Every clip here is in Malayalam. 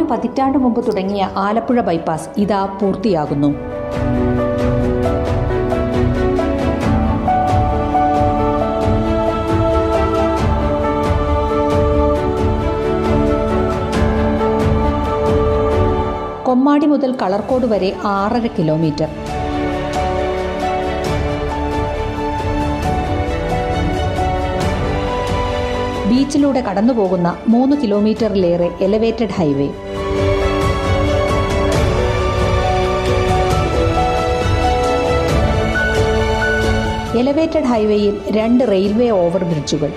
പതിറ്റാണ്ട് മുമ്പ് തുടങ്ങിയ ആലപ്പുഴ ബൈപ്പാസ് ഇതാ പൂർത്തിയാകുന്നു കൊമ്മാടി മുതൽ കളർക്കോട് വരെ ആറര കിലോമീറ്റർ ബീച്ചിലൂടെ കടന്നുപോകുന്ന മൂന്ന് കിലോമീറ്ററിലേറെ എലവേറ്റഡ് ഹൈവേ എലവേറ്റഡ് ഹൈവേയിൽ രണ്ട് റെയിൽവേ ഓവർ ബ്രിഡ്ജുകൾ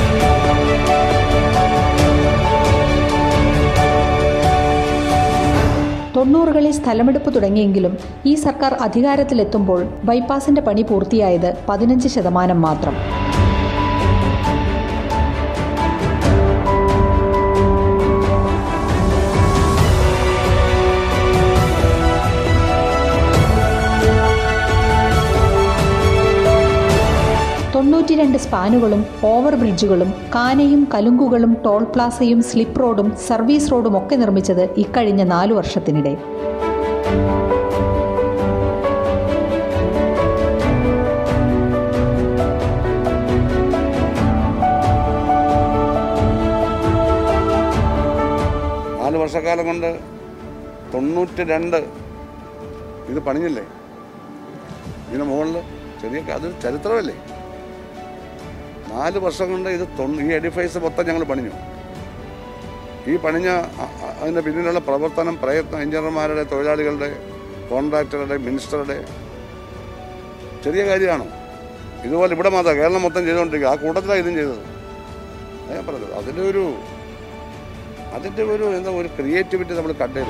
തൊണ്ണൂറുകളിൽ സ്ഥലമെടുപ്പ് തുടങ്ങിയെങ്കിലും ഈ സർക്കാർ അധികാരത്തിലെത്തുമ്പോൾ ബൈപ്പാസിന്റെ പണി പൂർത്തിയായത് പതിനഞ്ച് ശതമാനം മാത്രം തൊണ്ണൂറ്റിരണ്ട് സ്പാനുകളും ഓവർ ബ്രിഡ്ജുകളും കാനയും കലുങ്കുകളും ടോൾ പ്ലാസയും സ്ലിപ്പ് റോഡും സർവീസ് റോഡും ഒക്കെ നിർമ്മിച്ചത് ഇക്കഴിഞ്ഞ നാലു വർഷത്തിനിടെ നാല് വർഷക്കാലം കൊണ്ട് തൊണ്ണൂറ്റി രണ്ട് ഇത് പണിഞ്ഞില്ലേ ഇതിന് മുകളിൽ ചെറിയ അത് ചരിത്രമല്ലേ നാല് വർഷം കൊണ്ട് ഇത് തൊണ്ണൂ ഈ എഡിഫൈസ് മൊത്തം ഞങ്ങൾ പണിഞ്ഞു ഈ പണിഞ്ഞ അ- അ- അതിൻ്റെ പിന്നിലുള്ള പ്രവർത്തനം പ്രയത്നം എഞ്ചിനീയർമാരുടെ തൊഴിലാളികളുടെ കോൺട്രാക്ടറുടെ മിനിസ്റ്ററുടെ ചെറിയ കാര്യമാണോ ഇതുപോലെ ഇവിടെ മാത്രം കേരളം മൊത്തം ചെയ്തുകൊണ്ടിരിക്കുക ആ കൂട്ടത്തിലാണ് ഇതും ചെയ്തത് അതാ ഞാൻ പറഞ്ഞത് അതിൻ്റെ ഒരു അതിൻ്റെ ഒരു എന്താ ഒരു ക്രിയേറ്റിവിറ്റി നമ്മൾ കണ്ടത്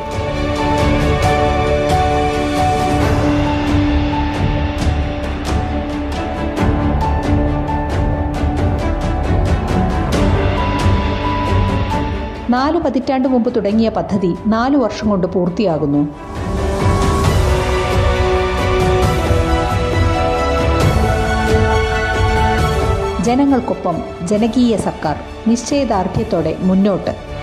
നാലു പതിറ്റാണ്ട് മുമ്പ് തുടങ്ങിയ പദ്ധതി നാലു വർഷം കൊണ്ട് പൂർത്തിയാകുന്നു ജനങ്ങൾക്കൊപ്പം ജനകീയ സർക്കാർ നിശ്ചയദാർഢ്യത്തോടെ മുന്നോട്ട്